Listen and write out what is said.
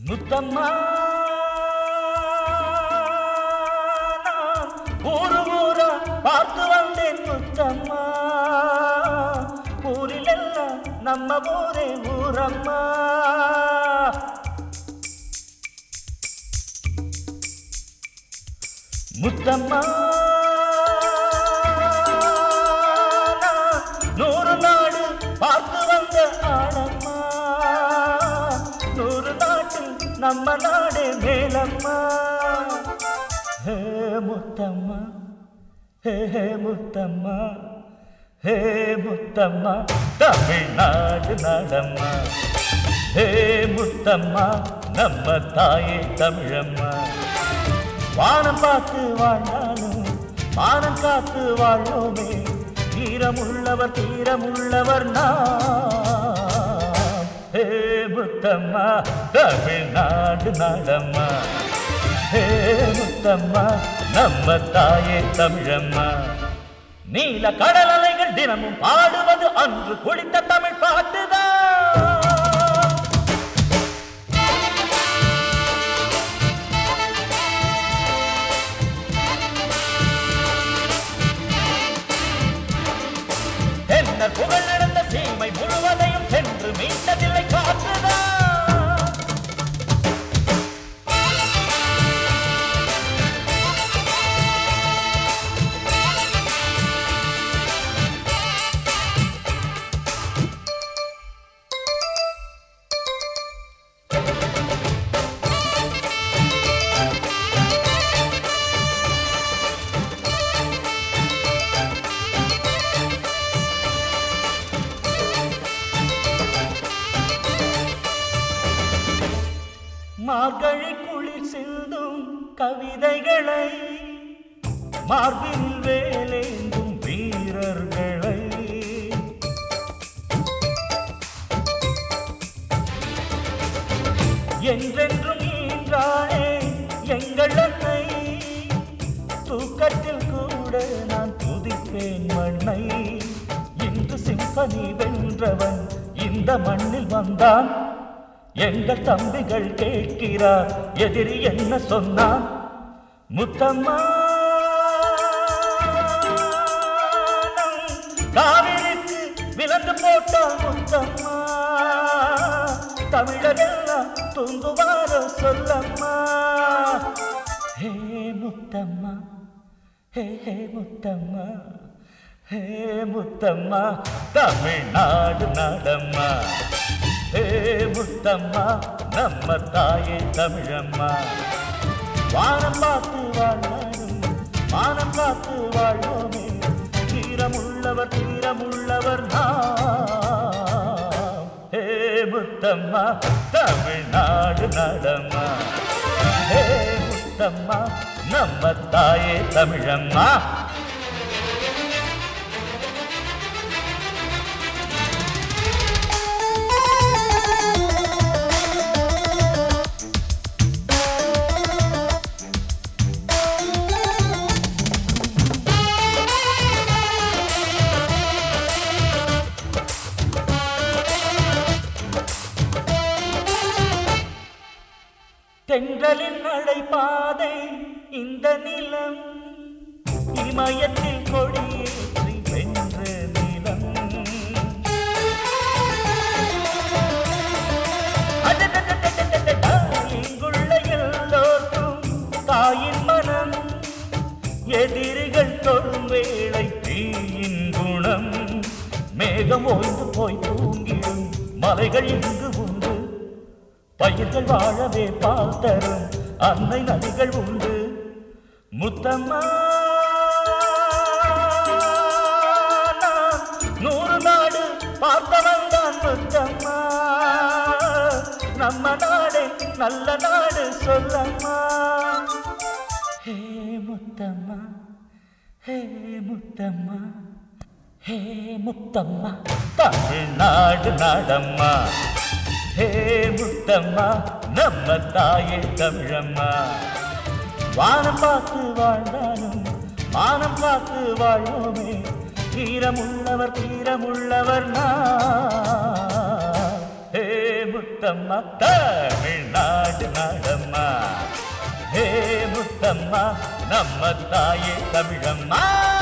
முத்தம்மா நான் ஊரு ஊரா பார்த்து வந்தேன் முத்தம்மா ஊரில் எல்லாம் நம்ம ஊரே ஊரம்மா முத்தம்மா நான் நூறு நாடு பார்த்து வந்த ஆளம்மா நூறு நாட்டில் நம்ம நாடே மேலம்மா ஹே முத்தம்மா ஹே ஹே முத்தம்மா ஹே முத்தம்மா தமிழ்நாடு நாடம்மா ஹே முத்தம்மா நம்ம தாயே தமிழம்மா வானம் பார்த்து வாழ்ந்தாலும் வானம் காத்து வாழ்வோமே தீரமுள்ளவர் தீரமுள்ளவர் நாம் ஹே முத்தம்மா தமிழ்நாடு நாடம்மா ஹே முத்தம்மா நம்ம தாயே தமிழம்மா நீல கடல் அலைகள் தினமும் பாடுவது அன்று குடித்த தமிழ் பாட்டுதான் தென்னர் புகழ் நடந்த சீமை முழுவதையும் சென்று மீட்டதில்லை காற்றுதான் மார்கழி குளிர் சிந்தும் கவிதைகளை மார்பில் வேலேந்தும் வீரர்களை என்றென்றும் ஈன்றானே எங்கள் அன்னை தூக்கத்தில் கூட நான் துதிப்பேன் மண்ணை இன்று சிம்பனி வென்றவன் இந்த மண்ணில் வந்தான் எங்கள் தம்பிகள் கேட்கிறார் எதிரி என்ன சொன்னான் முத்தம்மா காவிரிக்கு விலந்து போட்டான் முத்தம்மா தமிழரெல்லாம் தூங்குவாரோ சொல்லம்மா ஹே முத்தம்மா ஹே ஹே முத்தம்மா ஹே முத்தம்மா தமிழ்நாடு நாடம்மா ஹே முத்தம்மா நம்ம தாயே தமிழம்மா வானம் பார்த்து வாழ்வாரும் வானம் பார்த்து வாழ்வோமே தீரமுள்ளவர் தீரமுள்ளவர் நாம் ஹே முத்தம்மா தமிழ்நாடு நாடம்மா ஹே முத்தம்மா நம்ம தாயே தமிழம்மா தென்றலின் நடைபாதை இந்த நிலம் இமயத்தில் கொடியேற்றி வென்ற நிலம் அடடடடடடடா, இங்குள்ள எல்லோருக்கும் தாயின் மனம் எதிரிகள் தொடும் வேளை தீயின் குணம் மேகம் ஓய்ந்து போய் தூங்கிடும் மலைகள் இங்கு உண்டு பயிர்கள் வாழவே பால் தரும் அன்னை நதிகள் உண்டு முத்தம்மா நான் நூறு நாடு பார்த்தவன் தான் முத்தம்மா நம்ம நாடே நல்ல நாடு சொல்லம்மா ஹே முத்தம்மா ஹே முத்தம்மா ஹே முத்தம்மா தமிழ்நாடு நாடம்மா ஹே முத்தம்மா நம்ம தாயே தமிழம்மா வானம் பார்த்து வாழ்ந்தாலும் வானம் பார்த்து வாழ்வோமே தீரமுள்ளவர் தீரமுள்ளவர் நான் ஹே முத்த முத்தம்மா தமிழ்நாடு நாடம்மா ஹே முத்தம்மா நம்ம தாயே தமிழம்மா